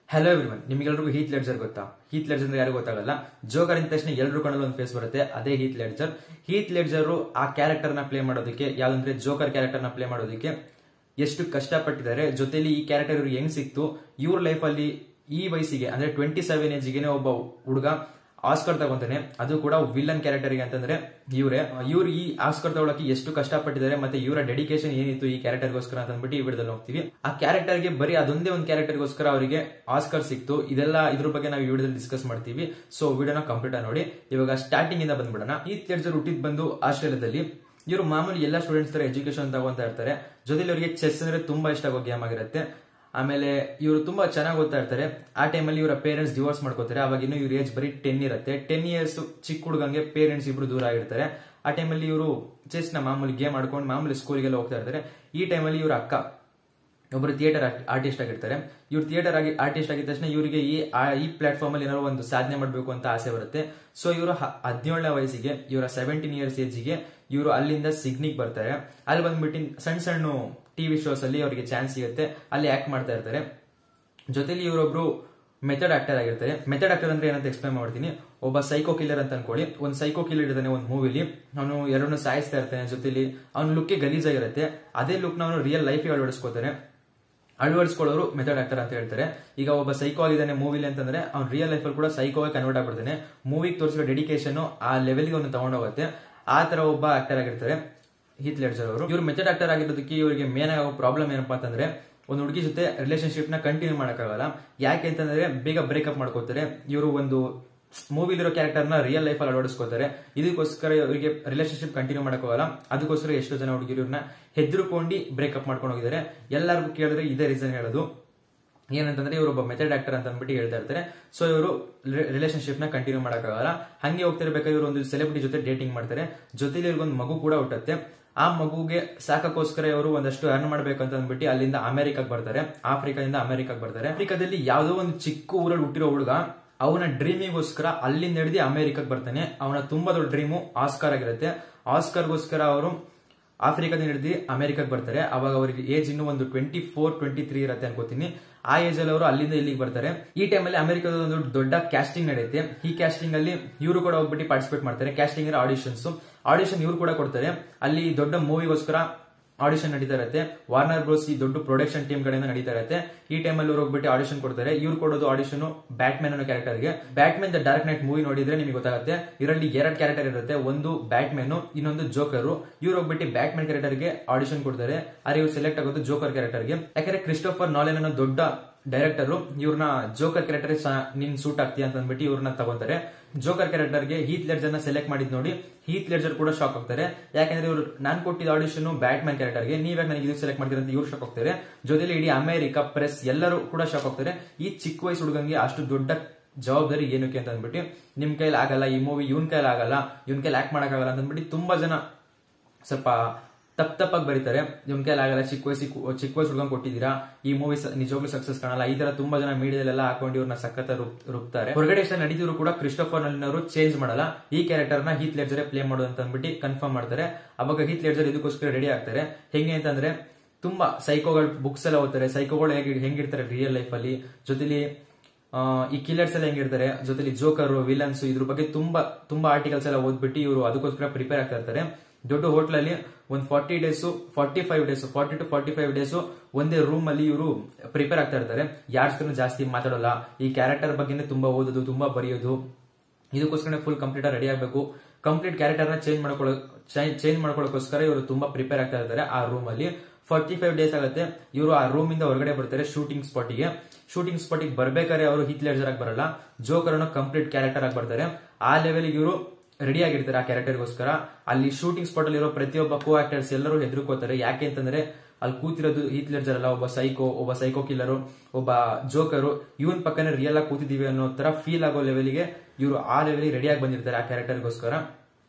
hello everyone ನಿಮಗೆಲ್ರಿಗೂ Heath Ledger ಗೊತ್ತಾ Heath Ledger ಅಂದ್ರೆ ಯಾರು ಗೊತ್ತಾಗಲ್ಲ ಜೋಕರ್ ಅಂದ ತಕ್ಷಣ ಎಲ್ಲರೂ ಕಣ್ಣಲ್ಲಿ ಒಂದು ಫೇಸ್ ಬರುತ್ತೆ ಅದೇ ಹೀತ್ ಲೆಡ್ಜರ್ ಹೀತ್ ಲೆಡ್ಜರ್ ಆ ಕ್ಯಾರೆಕ್ಟರ್ ನ ಪ್ಲೇ ಮಾಡೋದಕ್ಕೆ ಯಾವ್ದಂದ್ರೆ ಜೋಕರ್ ಕ್ಯಾರೆಕ್ಟರ್ ನ ಪ್ಲೇ ಮಾಡೋದಕ್ಕೆ ಎಷ್ಟು ಕಷ್ಟಪಟ್ಟಿದ್ದಾರೆ ಜೊತೆಲಿ ಈ ಕ್ಯಾರೆಕ್ಟರ್ ಇವ್ರಿಗೆ ಹೆಂಗ್ ಸಿಕ್ತು ಇವ್ರ ಲೈಫ್ ಅಲ್ಲಿ ಈ ವಯಸ್ಸಿಗೆ ಅಂದ್ರೆ ಟ್ವೆಂಟಿ ಸೆವೆನ್ ಏಜ್ಗೆ ಒಬ್ಬ ಹುಡುಗ ಆಸ್ಕರ್ ತಗೊಂತಾನೆ ಅದು ಕೂಡ ವಿಲ್ಲನ್ ಕ್ಯಾರೆಕ್ಟರ್ಗೆ ಅಂತಂದ್ರೆ ಇವರೇ ಇವ್ರು ಈ ಆಸ್ಕರ್ ತಗೊಳಕ್ಕೆ ಎಷ್ಟು ಕಷ್ಟಪಟ್ಟಿದ್ದಾರೆ ಮತ್ತೆ ಇವರ ಡೆಡಿಕೇಶನ್ ಏನಿತ್ತು ಈ ಕ್ಯಾರೆಕ್ಟರ್ಗೋಸ್ಕರ ಅಂತ ಅಂದ್ಬಿಟ್ಟು ಈ ವಿಡಿಯೋದಲ್ಲಿ ಹೋಗ್ತೀವಿ ಆ ಕ್ಯಾರೆಕ್ಟರ್ಗೆ ಬರೀ ಅದೊಂದೇ ಒಂದು ಕ್ಯಾರೆಕ್ಟರ್ಗೋಸ್ಕರ ಅವರಿಗೆ ಆಸ್ಕರ್ ಸಿಕ್ತು ಇದೆಲ್ಲ ಇದ್ರ ಬಗ್ಗೆ ನಾವು ಈ ವಿಡಿಯೋದಲ್ಲಿ ಡಿಸ್ಕಸ್ ಮಾಡ್ತೀವಿ ಸೊ ವಿಡಿಯೋನ ಕಂಪ್ಲೀಟ್ ಆಗಿ ನೋಡಿ ಇವಾಗ ಸ್ಟಾರ್ಟಿಂಗ್ ಇಂದ ಬಂದ್ಬಿಡೋಣ ಈ ಲೆಡ್ಜರ್ ಹುಟ್ಟಿದ್ ಬಂದು ಆಸ್ಟ್ರೇಲಿಯಾದಲ್ಲಿ ಇವರು ಮಾಮೂಲಿ ಎಲ್ಲ ಸ್ಟೂಡೆಂಟ್ಸ್ ತರ ಎಜುಕೇಶನ್ ತಗೊಂತಾ ಇರ್ತಾರೆ ಜೊತೆಲಿ ಅವರಿಗೆ ಚೆಸ್ ಅಂದ್ರೆ ತುಂಬಾ ಇಷ್ಟ ಆಗೋ ಗೇಮ್ ಆಗಿರುತ್ತೆ ಆಮೇಲೆ ಇವರು ತುಂಬಾ ಚೆನ್ನಾಗಿ ಓದ್ತಾ ಇರ್ತಾರೆ ಆ ಟೈಮಲ್ಲಿ ಇವರ ಪೇರೆಂಟ್ಸ್ ಡಿವೋರ್ಸ್ ಮಾಡ್ಕೋತಾರೆ ಅವಾಗ ಇನ್ನು ಇವ್ರ ಏಜ್ ಬರೀ ಟೆನ್ ಇರುತ್ತೆ ಟೆನ್ ಇಯರ್ಸ್ ಚಿಕ್ಕ ಹುಡುಗಂಗೆ ಪೇರೆಂಟ್ಸ್ ಇಬ್ರು ದೂರ ಆಗಿರ್ತಾರೆ ಆ ಟೈಮಲ್ಲಿ ಇವರು ಚೆಸ್ ನ ಮಾಮೂಲಿ ಗೇಮ್ ಆಡ್ಕೊಂಡು ಮಾಮೂಲಿ ಸ್ಕೂಲ್ಗೆಲ್ಲ ಹೋಗ್ತಾ ಇರ್ತಾರೆ ಈ ಟೈಮಲ್ಲಿ ಇವ್ರ ಅಕ್ಕ ಒಬ್ಬರು ಥಿಯೇಟರ್ ಆರ್ಟಿಸ್ಟ್ ಆಗಿರ್ತಾರೆ ಇವ್ರು ಥಿಯೇಟರ್ ಆಗಿ ಆರ್ಟಿಸ್ಟ್ ಆಗಿದ ತಕ್ಷಣ ಇವರಿಗೆ ಈ ಆ- ಈ ಪ್ಲಾಟ್ಫಾರ್ಮ್ ಅಲ್ಲಿ ಏನಾದ್ರು ಒಂದು ಸಾಧನೆ ಮಾಡಬೇಕು ಅಂತ ಆಸೆ ಬರುತ್ತೆ ಸೊ ಇವರು ಹದಿನೇಳನೇ ವಯಸ್ಸಿಗೆ ಇವರ ಸೆವೆಂಟೀನ್ ಇಯರ್ಸ್ ಏಜ್ಗೆ ಇವರು ಅಲ್ಲಿಂದ ಸಿಗ್ನಿಗ್ ಬರ್ತಾರೆ ಅಲ್ಲಿ ಬಂದ್ಬಿಟ್ಟು ಸಣ್ಣ ಸಣ್ಣ ಟಿವಿ ಶೋಸ್ ಅಲ್ಲಿ ಅವರಿಗೆ ಚಾನ್ಸ್ ಸಿಗುತ್ತೆ ಅಲ್ಲಿ ಆಕ್ಟ್ ಮಾಡ್ತಾ ಇರ್ತಾರೆ ಜೊತೆಲಿ ಇವರೊಬ್ರು ಮೆಥಡ್ ಆಕ್ಟರ್ ಆಗಿರ್ತಾರೆ ಮೆಥಡ್ ಆಕ್ಟರ್ ಅಂದ್ರೆ ಏನಂತ ಎಕ್ಸ್ಪ್ಲೈನ್ ಮಾಡ್ತೀನಿ ಒಬ್ಬ ಸೈಕೋ ಕಿಲ್ಲರ್ ಅಂತ ಅನ್ಕೊಳ್ಳಿ ಒಂದು ಸೈಕೋ ಕಿಲ್ಲರ್ ಇರ್ತಾನೆ ಒಂದು ಮೂವಿಲಿ ಅವನು ಎರಡನ್ನು ಸಾಯಿಸ್ತಾ ಇರ್ತಾನೆ ಜೊತೆಲಿ ಅವ್ನ ಲುಕ್ಗೆ ಗಲೀಜಾಗಿರುತ್ತೆ ಅದೇ ಲುಕ್ ಅವನು ರಿಯಲ್ ಲೈಫ್ಗೆ ಅಳವಡಿಸ್ಕೋತಾರೆ ಅಳವಡಿಸ್ಕೊಳ್ಳೋರು ಮೆಥಡ್ ಆಕ್ಟರ್ ಅಂತ ಹೇಳ್ತಾರೆ ಈಗ ಒಬ್ಬ ಸೈಕೋ ಆಗಿದ್ದಾನೆ ಮೂವಿಲಿ ಅಂತಂದ್ರೆ ಅವ್ನು ರಿಯಲ್ ಲೈಫಲ್ಲಿ ಕೂಡ ಸೈಕೋ ಕನ್ವರ್ಟ್ ಆಗ್ಬಿಡ್ತಾನೆ ಮೂವಿಗೆ ತೋರಿಸಿರೋ ಡೆಡಿಕೇಶನ್ ಆ ಲೆವೆಲ್ಗೆ ಅವನು ತಗೊಂಡೋಗುತ್ತೆ ಆ ತರ ಒಬ್ಬ ಆಕ್ಟರ್ ಆಗಿರ್ತಾರೆ ಹೀತ್ ಲೆಡ್ಜರ್ ಅವರು ಇವ್ರು ಮೆಥಡ್ ಆಕ್ಟರ್ ಆಗಿರೋದಕ್ಕೆ ಇವರಿಗೆ ಮೇನ್ ಆಗೋ ಪ್ರಾಬ್ಲಮ್ ಏನಪ್ಪಾ ಅಂತಂದ್ರೆ ಒಂದು ಹುಡುಗಿ ಜೊತೆ ರಿಲೇಶನ್ಶಿಪ್ ನ ಕಂಟಿನ್ಯೂ ಮಾಡಕ್ಕಾಗಲ್ಲ ಯಾಕೆ ಅಂತಂದ್ರೆ ಬೇಗ ಬ್ರೇಕಪ್ ಮಾಡ್ಕೋತಾರೆ ಇವರು ಒಂದು ಮೂವಿಲಿರೋ ಕ್ಯಾರೆಕ್ಟರ್ ನ ರಿಯಲ್ ಲೈಫ್ ಅಲ್ಲಿ ಅಳವಡಿಸ್ಕೋತಾರೆ ಇದಕ್ಕೋಸ್ಕರ ಇವರಿಗೆ ರಿಲೇಶನ್ಶಿಪ್ ಕಂಟಿನ್ಯೂ ಮಾಡಕ್ಕಾಗಲ್ಲ ಅದಕ್ಕೋಸ್ಕರ ಎಷ್ಟೋ ಜನ ಹುಡುಗಿರು ಇವ್ರನ್ನ ಹೆದರ್ಕೊಂಡು ಬ್ರೇಕಪ್ ಮಾಡ್ಕೊಂಡು ಹೋಗಿದ್ದಾರೆ ಎಲ್ಲರಿಗೂ ಕೇಳಿದ್ರೆ ಇದೇ ರೀಸನ್ ಹೇಳೋದು ಏನಂತಂದ್ರೆ ಇವರೊಬ್ಬ ಮೆಥಡ್ ಆಕ್ಟರ್ ಅಂತ ಅಂದ್ಬಿಟ್ಟು ಹೇಳ್ತಾ ಇರ್ತಾರೆ ಸೊ ಇವರು ರಿಲೇಶನ್ಶಿಪ್ ನ ಕಂಟಿನ್ಯೂ ಮಾಡಕ್ಕಾಗಲ್ಲ ಹಂಗೆ ಹೋಗ್ತಿರ್ಬೇಕಾದ್ರೆ ಇವರು ಒಂದು ಸೆಲೆಬ್ರಿಟಿ ಜೊತೆ ಡೇಟಿಂಗ್ ಮಾಡ್ತಾರೆ ಜೊತೆಲಿ ಇವ್ರಿಗೊಂದು ಮಗು ಕೂಡ ಹುಟ್ಟುತ್ತೆ ಆ ಮಗುಗೆ ಸಾಕಕ್ಕೋಸ್ಕರ ಇವರು ಒಂದಷ್ಟು ಅರ್ನ್ ಮಾಡ್ಬೇಕಂತ ಅಂದ್ಬಿಟ್ಟು ಅಲ್ಲಿಂದ ಅಮೆರಿಕಾಗ್ ಬರ್ತಾರೆ ಆಫ್ರಿಕಾದಿಂದ ಅಮೆರಿಕಾಗ್ ಬರ್ತಾರೆ ಆಫ್ರಿಕಾದಲ್ಲಿ ಯಾವ್ದೋ ಒಂದು ಚಿಕ್ಕ ಊರಲ್ಲಿ ಹುಟ್ಟಿರೋ ಹುಡುಗ ಅವನ ಡ್ರೀಮಿಗೋಸ್ಕರ ಅಲ್ಲಿಂದ ಹಿಡಿದು ಅಮೆರಿಕಾಗ್ ಬರ್ತಾನೆ ಅವನ ತುಂಬಾ ದೊಡ್ಡ ಡ್ರೀಮು ಆಸ್ಕರ್ ಆಗಿರುತ್ತೆ ಆಸ್ಕರ್ಗೋಸ್ಕರ ಅವರು ಆಫ್ರಿಕಾದಿಂದ ಹಿಡಿದು ಅಮೆರಿಕಾಗ್ ಬರ್ತಾರೆ ಅವಾಗ ಅವರಿಗೆ ಏಜ್ ಇನ್ನು ಒಂದು ಟ್ವೆಂಟಿ ಫೋರ್ ಟ್ವೆಂಟಿ ತ್ರೀ ಇರುತ್ತೆ ಅನ್ಕೋತೀನಿ ಆ ಏಜ್ ಅಲ್ಲಿ ಅವರು ಅಲ್ಲಿಂದ ಇಲ್ಲಿಗೆ ಬರ್ತಾರೆ ಈ ಟೈಮಲ್ಲಿ ಅಮೆರಿಕದ ಒಂದು ದೊಡ್ಡ ಕ್ಯಾಸ್ಟಿಂಗ್ ನಡೆಯುತ್ತೆ ಈ ಕ್ಯಾಸ್ಟಿಂಗ್ ಅಲ್ಲಿ ಇವರು ಕೂಡ ಹೋಗ್ಬಿಟ್ಟು ಪಾರ್ಟಿಸಿಪೇಟ್ ಮಾಡ್ತಾರೆ ಕ್ಯಾಸ್ಟಿಂಗ್ ಆಡಿಷನ್ಸ್ ಆಡಿಷನ್ ಇವರು ಕೂಡ ಕೊಡ್ತಾರೆ ಅಲ್ಲಿ ದೊಡ್ಡ ಮೂವಿಗೋಸ್ಕರ ಆಡಿಷನ್ ನಡೀತಾ ಇರುತ್ತೆ ವಾರ್ನರ್ ಬ್ರೋಸ್ ಈ ದೊಡ್ಡ ಪ್ರೊಡಕ್ಷನ್ ಟೀಮ್ ಕಡೆಯಿಂದ ನಡೀತಾ ಇರುತ್ತೆ ಈ ಟೈಮಲ್ಲಿ ಇವ್ರು ಹೋಗ್ಬಿಟ್ಟು ಆಡಿಷನ್ ಕೊಡ್ತಾರೆ ಇವ್ರು ಕೊಡೋದು ಆಡಿಷನ್ ಬ್ಯಾಟ್ಮ್ಯಾನ್ ಅನ್ನೋ ಕ್ಯಾರೆಕ್ಟರ್ಗೆ Batman the dark knight movie ನೋಡಿದ್ರೆ ನಿಮಗೆ ಗೊತ್ತಾಗುತ್ತೆ ಇದರಲ್ಲಿ ಎರಡು ಕ್ಯಾರೆಕ್ಟರ್ ಇರುತ್ತೆ ಒಂದು ಬ್ಯಾಟ್ಮ್ಯಾನ್ ಇನ್ನೊಂದು ಜೋಕರ್ ಇವ್ರು ಹೋಗ್ಬಿಟ್ಟು ಬ್ಯಾಟ್ಮ್ಯಾನ್ ಕ್ಯಾರೆಕ್ಟರ್ಗೆ ಆಡಿಷನ್ ಕೊಡ್ತಾರೆ ಆದ್ರೆ ಇವ್ರು ಸೆಲೆಕ್ಟ್ ಆಗೋದು ಜೋಕರ್ ಕ್ಯಾರೆಕ್ಟರ್ಗೆ ಯಾಕಂದ್ರೆ ಕ್ರಿಸ್ಟೋಫರ್ ನಾಲೆನ್ ಅನ್ನೋ ದೊಡ್ಡ ಡೈರೆಕ್ಟರ್ ಇವ್ರನ್ನ ಜೋಕರ್ ಕ್ಯಾರೆಕ್ಟರ್ ನಿನ್ ಸೂಟ್ ಆಗ್ತೀಯ ಅಂತ ಅಂದ್ಬಿಟ್ಟು ಇವ್ರನ್ನ ತಗೋತಾರೆ ಜೋಕರ್ ಕ್ಯಾರೆಕ್ಟರ್ಗೆ ಹೀತ್ ಲೆಡ್ಜರ್ ನ ಸೆಲೆಕ್ಟ್ ಮಾಡಿದ್ ನೋಡಿ ಹೀತ್ ಲೆಡ್ಜರ್ ಕೂಡ ಶಾಕ್ ಆಗ್ತಾರೆ ಯಾಕಂದ್ರೆ ಇವರು ನಾನ್ ಕೊಟ್ಟಿದ್ದ ಆಡಿಷನ್ ಬ್ಯಾಟ್ಮ್ಯಾನ್ ಕ್ಯಾರೆಕ್ಟರ್ಗೆ ನೀವ್ ನನಗೆ ಇದು ಸೆಲೆಕ್ಟ್ ಮಾಡ್ತೀರ ಅಂತ ಇವ್ರು ಶಾಕ್ ಆಗ್ತಾರೆ ಜೊತೆಲಿ ಇಡೀ ಅಮೆರಿಕ ಪ್ರೆಸ್ ಎಲ್ಲರೂ ಕೂಡ ಶಾಕ್ ಆಗ್ತಾರೆ ಈ ಚಿಕ್ಕ ವಯಸ್ಸು ಹುಡುಗಂಗೆ ಅಷ್ಟು ದೊಡ್ಡ ಜವಾಬ್ದಾರಿ ಏನಕ್ಕೆ ಅಂತ ಅಂದ್ಬಿಟ್ಟು ನಿಮ್ ಕೈಲಿ ಆಗಲ್ಲ ಈ ಮೂವಿ ಇವನ್ ಕೈಲಿ ಆಗಲ್ಲ ಇವನ್ ಕೈಲಿ ಆಕ್ಟ್ ಮಾಡಕ್ಕಾಗಲ್ಲ ಅಂತ ಅಂದ್ಬಿಟ್ಟು ತುಂಬಾ ಜನ ಸ್ವಲ್ಪ ತಪ್ಪ ತಪ್ಪಾಗಿ ಬರೀತಾರೆ ನಿಮ್ ಕೈಲಿ ಆಗಲ್ಲ ಚಿಕ್ಕ ವಯಸ್ಸಿ ಚಿಕ್ಕ ವಯಸ್ಸು ಹುಡುಗಂಗ್ ಕೊಟ್ಟಿದ್ದೀರಾ ಈ ಮೂವಿ ನಿಜವಾಗ್ಲೂ ಸಕ್ಸಸ್ ಕಾಣಲ್ಲ ಈ ತರ ತುಂಬಾ ಜನ ಮೀಡಿಯಾದಲ್ಲೆಲ್ಲ ಹಾಕೊಂಡು ಇವ್ರನ್ನ ಸಖತ್ ರುಬ್ತಾರೆ ಹೊರಗಡೆ ಎಷ್ಟು ನಡೀತಿದ್ರು ಕೂಡ ಕ್ರಿಸ್ಟೋಫರ್ ನಲ್ಲಿನವರು ಚೇಂಜ್ ಮಾಡಲ್ಲ ಈ ಕ್ಯಾರೆಕ್ಟರ್ ನ ಹೀತ್ ಲೆಡ್ಜರ್ ಪ್ಲೇ ಮಾಡೋದು ಅಂತ ಅಂದ್ಬಿಟ್ಟು ಕನ್ಫರ್ಮ್ ಮಾಡ್ತಾರೆ ಅವಾಗ ಹೀತ್ ಲೆಡ್ಜರ್ ಇದಕ್ಕೋಸ್ಕರ ರೆಡಿ ಆಗ್ತಾರೆ ಹೆಂಗೆ ಅಂತಂದ್ರೆ ತುಂಬಾ ಸೈಕೋಗಳು ಬುಕ್ಸ್ ಎಲ್ಲ ಓದ್ತಾರೆ ಸೈಕೋಗಳು ಹೇಗೆ ಹೆಂಗಿರ್ತಾರೆ ರಿಯಲ್ ಲೈಫ್ ಅಲ್ಲಿ ಜೊತೆಲಿ ಆ, ಈ ಕಿಲ್ಲರ್ಸ್ ಎಲ್ಲ ಹೆಂಗಿರ್ತಾರೆ ಜೊತೆಲಿ ಜೋಕರ್ ವಿಲನ್ಸ್ ಇದ್ರ ಬಗ್ಗೆ ತುಂಬಾ ತುಂಬಾ ಆರ್ಟಿಕಲ್ಸ್ ಎಲ್ಲ ಓದ್ಬಿಟ್ಟು ಇವರು ಅದಕ್ಕೋಸ್ಕರ ಪ್ರಿಪೇರ್ ಆಗ್ತಾ ಇರ್ತಾರೆ ದೊಡ್ಡ ಹೋಟ್ಲ್ ಅಲ್ಲಿ ಒಂದು forty days forty five days forty two forty five days ಒಂದೇ ರೂಮ್ ಅಲ್ಲಿ ಇವರು ಪ್ರಿಪೇರ್ ಆಗ್ತಾ ಇರ್ತಾರೆ ಯಾರ ಜೊತೆ ಜಾಸ್ತಿ ಮಾತಾಡೋಲ್ಲ ಈ ಕ್ಯಾರೆಕ್ಟರ್ ಬಗ್ಗೆನೇ ತುಂಬಾ ಓದೋದು ತುಂಬಾ ಬರೆಯೋದು ಇದಕ್ಕೋಸ್ಕರ ಫುಲ್ ಕಂಪ್ಲೀಟ್ ರೆಡಿ ಆಗಬೇಕು ಕಂಪ್ಲೀಟ್ ಕ್ಯಾರೆಕ್ಟರ್ ನ ಚೇಂಜ್ ಮಾಡ್ಕೊಳ್ಳೋ ಚೇಂಜ್ ಮಾಡ್ಕೊಳ್ಳೋಕೋಸ್ಕರ ಇವರು ತುಂಬಾ ಪ್ರಿಪೇರ್ ಆಗ್ತಾ ಇರ್ತಾರೆ ಆ ರೂಮ್ ಅಲ್ಲಿ ಫಾರ್ಟಿ ಫೈವ್ ಡೇಸ್ ಆಗುತ್ತೆ ಇವರು ಆ ರೂಮ್ ಇಂದ ಹೊರಗಡೆ ಬರ್ತಾರೆ ಶೂಟಿಂಗ್ ಸ್ಪಾಟಿಗೆ ಶೂಟಿಂಗ್ ಸ್ಪಾಟಿಗೆ ಬರ್ಬೇಕಾದ್ರೆ ಅವರು ಹಿತ್ ಲೆಡ್ಜರ್ ಆಗಿ ಬರಲ್ಲ ಜೋಕರ್ ಅನ್ನೋ ಕಂಪ್ಲೀಟ್ ಕ್ಯಾರೆಕ್ಟರ್ ಆಗಿ ಬರ್ತಾರೆ ಆ ಲೆವೆಲ್ಗೆ ಇವರು ರೆಡಿ ಆಗಿರ್ತಾರೆ ಆ ಕ್ಯಾರೆಕ್ಟರ್ಗೋಸ್ಕರ ಅಲ್ಲಿ ಶೂಟಿಂಗ್ ಸ್ಪಾಟ್ ಅಲ್ಲಿ ಇರೋ ಪ್ರತಿಯೊಬ್ಬ ಕೋ ಆಕ್ಟರ್ಸ್ ಎಲ್ಲರೂ ಹೆದರ್ಕೋತಾರೆ ಯಾಕೆ ಅಂತಂದ್ರೆ ಅಲ್ಲಿ ಕೂತಿರೋದು ಹೀತ್ ಲೆಡ್ಜರ್ ಅಲ್ಲ ಒಬ್ಬ ಸೈಕೋ ಒಬ್ಬ ಸೈಕೋ ಕಿಲ್ಲರು ಒಬ್ಬ ಜೋಕರು ಇವನ್ ಪಕ್ಕನೇ ರಿಯಲ್ ಆಗಿ ಕೂತಿದೀವಿ ಅನ್ನೋ ತರ ಫೀಲ್ ಆಗೋ ಲೆವೆಲ್ಗೆ ಇವರು ಆ ಲೆವೆಲ್ಗೆ ರೆಡಿ ಆಗಿ ಬಂದಿರ್ತಾರೆ ಆ ಕ್ಯಾರೆಕ್ಟರ್ಗೋಸ್ಕರ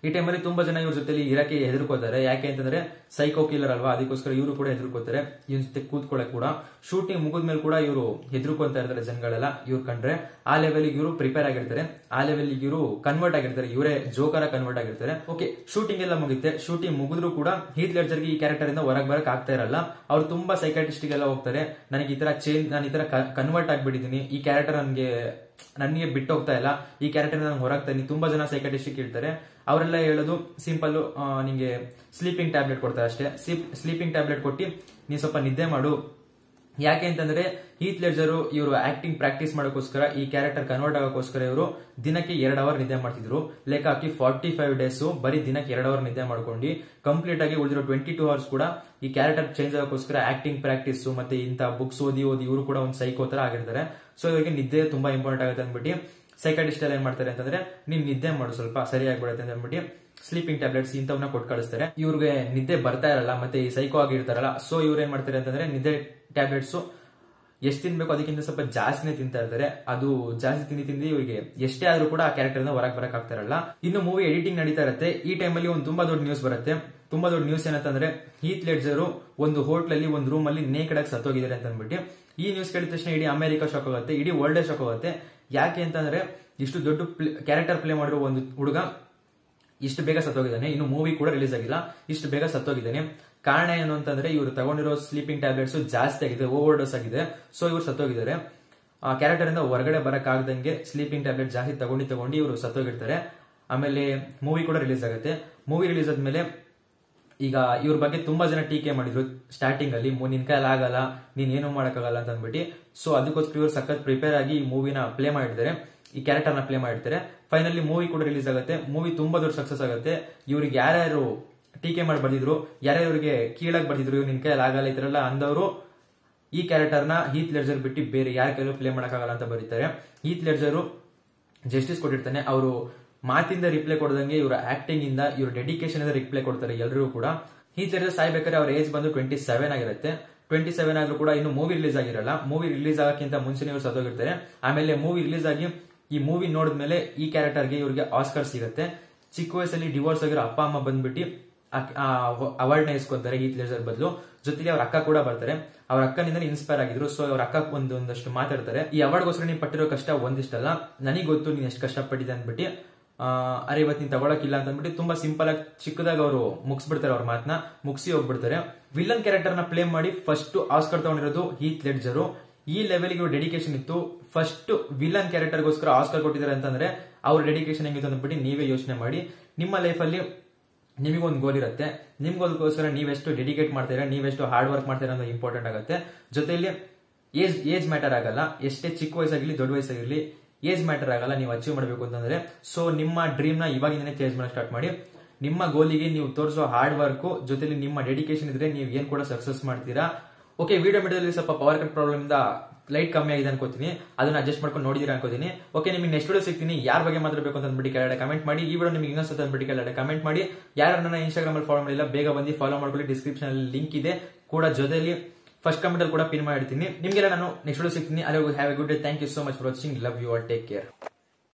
ಈ ಟೈಮಲ್ಲಿ ತುಂಬಾ ಜನ ಇವ್ರ ಜೊತೆಲಿ ಇರಕ್ಕೆ ಹೆದರ್ಕೋತಾರೆ ಯಾಕೆ ಅಂತಂದ್ರೆ ಸೈಕೋ ಕಿಲ್ಲರ್ ಅಲ್ವಾ ಅದಕ್ಕೋಸ್ಕರ ಇವರು ಕೂಡ ಹೆದರ್ಕೋತಾರೆ ಇವ್ರ ಜೊತೆ ಕೂತ್ಕೊಳ್ಳಕ್ ಕೂಡ ಶೂಟಿಂಗ್ ಮುಗಿದ ಮೇಲೆ ಕೂಡ ಇವರು ಹೆದರ್ಕೊಂತ ಇರ್ತಾರೆ ಜನಗಳೆಲ್ಲ ಇವ್ರು ಕಂಡ್ರೆ ಆ ಲೆವೆಲ್ ಇವರು ಪ್ರಿಪೇರ್ ಆಗಿರ್ತಾರೆ ಆ ಲೆವೆಲ್ ಇವರು ಕನ್ವರ್ಟ್ ಆಗಿರ್ತಾರೆ ಇವರೇ ಜೋಕರ ಕನ್ವರ್ಟ್ ಆಗಿರ್ತಾರೆ ಓಕೆ ಶೂಟಿಂಗ್ ಎಲ್ಲ ಮುಗಿತೆ ಶೂಟಿಂಗ್ ಮುಗಿದ್ರು ಕೂಡ ಹೀತ್ ಲೆಡ್ಜರ್ಗೆ ಈ ಕ್ಯಾರೆಕ್ಟರ್ ಇಂದ ಹೊರಗೆ ಬರಕ್ ಆಗ್ತಾ ಇರಲ್ಲ ಅವ್ರು ತುಂಬಾ ಸೈಕಾಟಿಸ್ಟ್ ಎಲ್ಲ ಹೋಗ್ತಾರೆ ನನಗೆ ಈ ತರ ಚೇಂಜ್ ನಾನು ಈ ತರ ಕನ್ವರ್ಟ್ ಆಗ್ಬಿಟ್ಟಿದ್ದೀನಿ ಈ ಕ್ಯಾರೆಕ್ಟರ್ ನನಗೆ ನನಗೆ ಬಿಟ್ಟು ಹೋಗ್ತಾ ಇಲ್ಲ ಈ ಕ್ಯಾರೆಕ್ಟರ್ ನಾನು ಹೊರಗ್ತಾನೆ ತುಂಬಾ ಜನ ಸೈಕಾಟಿಸ್ಟ್ ಕೇಳ್ತಾರೆ ಅವರೆಲ್ಲ ಹೇಳೋದು ಸಿಂಪಲ್ ನಿಂಗೆ ಸ್ಲೀಪಿಂಗ್ ಟ್ಯಾಬ್ಲೆಟ್ ಕೊಡ್ತಾರೆ ಅಷ್ಟೇ ಸ್ಲೀಪಿಂಗ್ ಟ್ಯಾಬ್ಲೆಟ್ ಕೊಟ್ಟು ನೀ ಸ್ವಲ್ಪ ನಿದ್ದೆ ಮಾಡು ಯಾಕೆ ಅಂತಂದ್ರೆ ಹೀತ್ ಲೆಡ್ಜರು ಇವರು ಆಕ್ಟಿಂಗ್ ಪ್ರಾಕ್ಟೀಸ್ ಮಾಡೋಕ್ಕೋಸ್ಕರ ಈ ಕ್ಯಾರೆಕ್ಟರ್ ಕನ್ವರ್ಟ್ ಆಗೋಕ್ಕೋಸ್ಕರ ಇವರು ದಿನಕ್ಕೆ ಎರಡು ಅವರ್ ನಿದ್ದೆ ಮಾಡ್ತಿದ್ರು ಲೆಕ್ಕ ಹಾಕಿ ಫಾರ್ಟಿ ಫೈವ್ ಡೇಸ್ ಬರೀ ದಿನಕ್ಕೆ ಎರಡು ಅವರ್ ನಿದ್ದೆ ಮಾಡ್ಕೊಂಡು ಕಂಪ್ಲೀಟ್ ಆಗಿ ಉಳಿದಿರೋ ಟ್ವೆಂಟಿ ಟೂ ಅವರ್ಸ್ ಕೂಡ ಈ ಕ್ಯಾರೆಕ್ಟರ್ ಚೇಂಜ್ ಆಗೋಕ್ಕೋಸ್ಕರ ಆಕ್ಟಿಂಗ್ ಪ್ರಾಕ್ಟೀಸ್ ಮತ್ತೆ ಇಂಥ ಬುಕ್ಸ್ ಓದಿ ಓದಿ ಇವರು ಕೂಡ ಒಂದು ಸೈಕೋ ತರ ಆಗಿರ್ತಾರೆ ಸೊ ಇವರಿಗೆ ನಿದ್ದೆ ತುಂಬಾ ಇಂಪಾರ್ಟೆಂಟ್ ಆಗುತ್ತೆ ಅಂದ್ಬಿಟ್ಟು ಸೈಕಾಟಿಸ್ಟ್ ಎಲ್ಲ ಏನ್ ಮಾಡ್ತಾರೆ ಅಂತಂದ್ರೆ ನೀನ್ ನಿದ್ದೆ ಮಾಡು ಸ್ವಲ್ಪ ಸರಿಯಾಗ್ಬಿಡುತ್ತೆ ಅಂತ ಅಂದ್ಬಿಟ್ಟು ಸ್ಲೀಪಿಂಗ್ ಟ್ಯಾಬ್ಲೆಟ್ಸ್ ಇಂಥವನ್ನ ಕೊಟ್ಟು ಕಳಿಸ್ತಾರೆ ಇವ್ರಿಗೆ ನಿದ್ದೆ ಬರ್ತಾ ಇರಲ್ಲ ಮತ್ತೆ ಈ ಸೈಕೋ ಆಗಿರ್ತಾರಲ್ಲ ಸೊ ಇವ್ರು ಏನ್ ಮಾಡ್ತಾರೆ ಅಂತಂದ್ರೆ ನಿದ್ದೆ ಟ್ಯಾಬ್ಲೆಟ್ಸ್ ಎಷ್ಟು ತಿನ್ಬೇಕು ಅದಕ್ಕಿಂತ ಸ್ವಲ್ಪ ಜಾಸ್ತಿನೇ ತಿಂತಾ ಇರ್ತಾರೆ ಅದು ಜಾಸ್ತಿ ತಿಂದಿ ತಿಂದಿ ಇವರಿಗೆ ಎಷ್ಟೇ ಆದ್ರೂ ಕೂಡ ಆ ಕ್ಯಾರೆಕ್ಟರ್ ಹೊರಗೆ ಬರಕ್ ಆಗ್ತಾ ಇರಲ್ಲ ಇನ್ನು ಮೂವಿ ಎಡಿಟಿಂಗ್ ನಡೀತಾ ಇರುತ್ತೆ ಈ ಟೈಮಲ್ಲಿ ಒಂದು ತುಂಬಾ ದೊಡ್ಡ ನ್ಯೂಸ್ ಬರುತ್ತೆ ತುಂಬಾ ದೊಡ್ಡ ನ್ಯೂಸ್ ಏನಂತಂದ್ರೆ ಹೀತ್ ಲೆಡ್ಜರು ಒಂದು ಹೋಟ್ಲ್ ಅಲ್ಲಿ ಒಂದು ರೂಮ್ ಅಲ್ಲಿ ನೇಕಡ್ ಆಗಿ ಸತ್ತೋಗಿದ್ದಾರೆ ಅಂತ ಅಂದ್ಬಿಟ್ಟು ಈ ನ್ಯೂಸ್ ಕೇಳಿದ ತಕ್ಷಣ ಇಡೀ ಅಮೆರಿಕ ಶಾಕ್ ಆಗುತ್ತೆ ಇಡೀ ವರ್ಲ್ಡ್ ಶಾಕ್ ಆಗುತ್ತೆ ಯಾಕೆ ಅಂತಂದ್ರೆ ಇಷ್ಟು ದೊಡ್ಡ ಕ್ಯಾರೆಕ್ಟರ್ ಪ್ಲೇ ಮಾಡಿರೋ ಒಂದು ಹುಡುಗ ಇಷ್ಟು ಬೇಗ ಸತ್ತೋಗಿದ್ದಾನೆ ಇನ್ನು ಮೂವಿ ಕೂಡ ರಿಲೀಸ್ ಆಗಿಲ್ಲ ಇಷ್ಟು ಬೇಗ ಸತ್ತೋಗಿದ್ದಾನೆ ಕಾರಣ ಏನು ಅಂತಂದ್ರೆ ಇವರು ತಗೊಂಡಿರೋ ಸ್ಲೀಪಿಂಗ್ ಟ್ಯಾಬ್ಲೆಟ್ಸ್ ಜಾಸ್ತಿ ಆಗಿದೆ ಓವರ್ ಡೋಸ್ ಆಗಿದೆ ಸೊ ಇವರು ಸತ್ತೋಗಿದ್ದಾರೆ ಆ ಕ್ಯಾರೆಕ್ಟರ್ ಇಂದ ಹೊರಗಡೆ ಬರಕ್ ಆಗದಂಗೆ ಸ್ಲೀಪಿಂಗ್ ಟ್ಯಾಬ್ಲೆಟ್ ಜಾಸ್ತಿ ತಗೊಂಡು ತಗೊಂಡು ಇವರು ಸತ್ತೋಗಿರ್ತಾರೆ ಆಮೇಲೆ ಮೂವಿ ಕೂಡ ರಿಲೀಸ್ ಆಗುತ್ತೆ ಮೂವಿ ರಿಲೀಸ್ ಆದ್ಮೇಲೆ ಈಗ ಇವ್ರ ಬಗ್ಗೆ ತುಂಬಾ ಜನ ಟೀಕೆ ಮಾಡಿದ್ರು ಸ್ಟಾರ್ಟಿಂಗ್ ಅಲ್ಲಿ ಮು- ನಿನ್ ಕೈಲಿ ಆಗಲ್ಲ ನೀನ್ ಏನು ಮಾಡಕ್ಕಾಗಲ್ಲ ಅಂತ ಅಂದ್ಬಿಟ್ಟು ಸೊ ಅದಕ್ಕೋಸ್ಕರ ಇವ್ರು ಸಖತ್ ಪ್ರಿಪೇರ್ ಆಗಿ ಈ ಮೂವಿನ ಪ್ಲೇ ಮಾಡಿರ್ತಾರೆ ಈ ಕ್ಯಾರೆಕ್ಟರ್ ನ ಪ್ಲೇ ಮಾಡಿರ್ತಾರೆ ಫೈನಲಿ ಮೂವಿ ಕೂಡ ರಿಲೀಸ್ ಆಗುತ್ತೆ ಮೂವಿ ತುಂಬಾ ದೊಡ್ಡ ಸಕ್ಸಸ್ ಆಗುತ್ತೆ ಇವ್ರಿಗೆ ಯಾರ್ಯಾರು ಟೀಕೆ ಮಾಡಿ ಬರ್ದಿದ್ರು ಯಾರ್ಯಾರು ಇವ್ರಿಗೆ ಕೀಳಾಗಿ ಬರ್ದಿದ್ರು ಇವ್ರು ನಿನ್ ಕೈಯಲ್ಲಿ ಆಗಲ್ಲ ಈ ತರ ಎಲ್ಲ ಅಂದವರು ಈ ಕ್ಯಾರೆಕ್ಟರ್ನ ಹೀತ್ ಲೆಡ್ಜರ್ ಬಿಟ್ಟು ಬೇರೆ ಯಾರ ಕೈಲೂ ಪ್ಲೇ ಮಾಡಕ್ಕಾಗಲ್ಲ ಅಂತ ಬರೀತಾರೆ ಹೀತ್ ಲೆಡ್ಜರು ಜಸ್ಟಿಸ್ ಕೊಟ್ಟಿರ್ತಾನೆ ಅವರು ಮಾತಿಂದ ರಿಪ್ಲೈ ಕೊಡದಂಗೆ ಇವರ ಆಕ್ಟಿಂಗ್ ಇಂದ ಇವ್ರ ಡೆಡಿಕೇಶನ್ ಇಂದ ರಿಪ್ಲೈ ಕೊಡ್ತಾರೆ ಎಲ್ಲರಿಗೂ ಕೂಡ ಹೀತ್ ಲೆಡ್ಜರ್ ಸಾಯ್ಬೇಕಾದ್ರೆ ಅವ್ರ ಏಜ್ ಬಂದು ಟ್ವೆಂಟಿ ಸೆವೆನ್ ಆಗಿರುತ್ತೆ ಟ್ವೆಂಟಿ ಸೆವೆನ್ ಆದ್ರೂ ಕೂಡ ಇನ್ನು ಮೂವಿ ರಿಲೀಸ್ ಆಗಿರಲ್ಲ ಮೂವಿ ರಿಲೀಸ್ ಆಗಕ್ಕಿಂತ ಮುಂಚೆನೇ ಇವ್ರು ಸತ್ತೋಗಿರ್ತಾರೆ ಆಮೇಲೆ ಮೂವಿ ರಿಲೀಸ್ ಆಗಿ ಈ ಮೂವಿ ನೋಡಿದ್ಮೇಲೆ ಈ ಕ್ಯಾರೆಕ್ಟರ್ಗೆ ಇವ್ರಿಗೆ ಆಸ್ಕರ್ ಸಿಗುತ್ತೆ ಚಿಕ್ಕ ವಯಸ್ಸಲ್ಲಿ ಡಿವೋರ್ಸ್ ಆಗಿರೋ ಅಪ್ಪ ಅಮ್ಮ ಬಂದ್ಬಿಟ್ಟು ಅವಾರ್ಡ್ ನ ಇಸ್ಕೊಂತಾರೆ ಹೀತ್ ಲೆಡ್ಜರ್ ಬದಲು ಜೊತೆಗೆ ಅವ್ರ ಅಕ್ಕ ಕೂಡ ಬರ್ತಾರೆ ಅವ್ರ ಅಕ್ಕನಿಂದ ಇನ್ಸ್ಪೈರ್ ಆಗಿದ್ರು ಸೊ ಅವ್ರ ಅಕ್ಕ ಒಂದು ಒಂದಷ್ಟು ಮಾತಾಡ್ತಾರೆ ಈ ಅವಾರ್ಡ್ಗೋಸ್ಕರ ನೀನ್ ಪಟ್ಟಿರೋ ಕಷ್ಟ ಒಂದಿಷ್ಟಲ್ಲ ನನಗೆ ಗೊತ್ತು ನೀನ್ ಎಷ್ಟು ಕಷ್ಟಪಟ್ಟಿದೆ ಅಂದ್ಬಿಟ್ಟು ಆ, ಅರೆ ಇವತ್ತು ನೀನ್ ತಗೊಳಕಿಲ್ಲ ಅಂತ ಅಂದ್ಬಿಟ್ಟು ತುಂಬಾ ಸಿಂಪಲ್ ಆಗಿ ಚಿಕ್ಕದಾಗ ಅವರು ಮುಗಿಸ್ಬಿಡ್ತಾರೆ ಅವ್ರ ಮಾತನ್ನ ಮುಗಿಸಿ ಹೋಗ್ಬಿಡ್ತಾರೆ ವಿಲನ್ ಕ್ಯಾರೆಕ್ಟರ್ ನ ಪ್ಲೇ ಮಾಡಿ ಫಸ್ಟ್ ಆಸ್ಕರ್ ತಗೊಂಡಿರೋದು ಹೀತ್ ಲೆಡ್ಜರು ಈ ಲೆವೆಲ್ಗೆ ಡೆಡಿಕೇಶನ್ ಇತ್ತು ಫಸ್ಟ್ ವಿಲನ್ ಕ್ಯಾರೆಕ್ಟರ್ಗೋಸ್ಕರ ಆಸ್ಕರ್ ಕೊಟ್ಟಿದ್ದಾರೆ ಅಂತಂದ್ರೆ ಅವ್ರ ಡೆಡಿಕೇಶನ್ ಹೆಂಗಿತ್ತು ಅಂದ್ಬಿಟ್ಟು ನೀವೇ ಯೋಚನೆ ಮಾಡಿ ನಿಮ್ಮ ಲೈಫಲ್ಲಿ ನಿಮಗೊಂದು ಗೋಲ್ ಇರುತ್ತೆ ನಿಮ್ಗೋಸ್ಕರ ನೀವೆಷ್ಟು ಡೆಡಿಕೇಟ್ ಮಾಡ್ತೀರಾ ನೀವೆಷ್ಟು ಹಾರ್ಡ್ ವರ್ಕ್ ಮಾಡ್ತೀರಾ ಅನ್ನೋದು ಇಂಪಾರ್ಟೆಂಟ್ ಆಗುತ್ತೆ ಜೊತೆಯಲ್ಲಿ ಏಜ್ ಏಜ್ ಮ್ಯಾಟರ್ ಆಗಲ್ಲ ಎಷ್ಟೇ ಚಿಕ್ಕ ವಯಸ್ಸಾಗಿರ್ಲಿ ದೊಡ್ಡ ವಯಸ್ಸಾಗಿರ್ಲಿ ಏಜ್ ಮ್ಯಾಟರ್ ಆಗಲ್ಲ ನೀವು ಅಚೀವ್ ಮಾಡಬೇಕು ಅಂತಂದ್ರೆ ಸೊ ನಿಮ್ಮ ಡ್ರೀಮ್ ನ ಇವಾಗಿಂದನೇ ಚೇಂಜ್ ಮಾಡಕ್ ಸ್ಟಾರ್ಟ್ ಮಾಡಿ ನಿಮ್ಮ ಗೋಲಿಗೆ ನೀವು ತೋರಿಸೋ ಹಾರ್ಡ್ ವರ್ಕ್ ಜೊತೆಲಿ ನಿಮ್ಮ ಡೆಡಿಕೇಶನ್ ಇದ್ರೆ ನೀವು ಏನ್ ಕೂಡ ಸಕ್ಸಸ್ ಮಾಡ್ತೀರಾ ಓಕೆ ವಿಡಿಯೋ ಮಿಡಲ್ಲಿ ಸ್ವಲ್ಪ ಪವರ್ ಕಟ್ ಪ್ರಾಬ್ಲಮ್ ಇಂದ ಲೈಟ್ ಕಮ್ಮಿ ಆಗಿದೆ ಅನ್ಕೋತೀನಿ ಅದನ್ನ ಅಡ್ಜಸ್ಟ್ ಮಾಡ್ಕೊಂಡು ನೋಡಿದೀರಾ ಅನ್ಕೋತೀನಿ ಓಕೆ ನಿಮಗೆ ನೆಕ್ಸ್ಟ್ ವಿಡಿಯೋ ಸಿಗ್ತೀನಿ ಯಾರ ಬಗ್ಗೆ ಮಾತಾಡಬೇಕು ಅಂತ ಅಂದ್ಬಿಟ್ಟು ಕೆಳಗಡೆ ಕಮೆಂಟ್ ಮಾಡಿ ಈ ವಿಡಿಯೋ ನಿಮಗೆ ಇನ್ನೊಂದು ಅಂದ್ಬಿಟ್ಟು ಕೆಳಗಡೆ ಕಮೆಂಟ್ ಮಾಡಿ ಯಾರು ನನ್ನ ಇನ್ಸ್ಟಾಗ್ರಾಮ್ ಅಲ್ಲಿ ಫಾಲೋ ಮಾಡಿಲ್ಲ ಬೇಗ ಬಂದು ಫಾಲೋ ಮಾಡ್ಕೊಳ್ಳಿ ಡಿಸ್ಕ್ರಿಪ್ಷನ್ ಅಲ್ಲಿ ಲಿಂಕ್ ಇದೆ ಕೂಡ ಜೊತೆಲಿ ಫಸ್ಟ್ ಕಮೆಂಟ್ ಅಲ್ಲಿ ಕೂಡ ಪಿನ್ ಮಾಡಿರ್ತೀನಿ ನಿಮಗೆಲ್ಲ ನಾನು ನೆಕ್ಸ್ಟ್ ವಿಡಿಯೋ ಸಿಗ್ತೀನಿ ಅಲ್ಲಿಗೂ have a good day thank you so much for watching love you all take care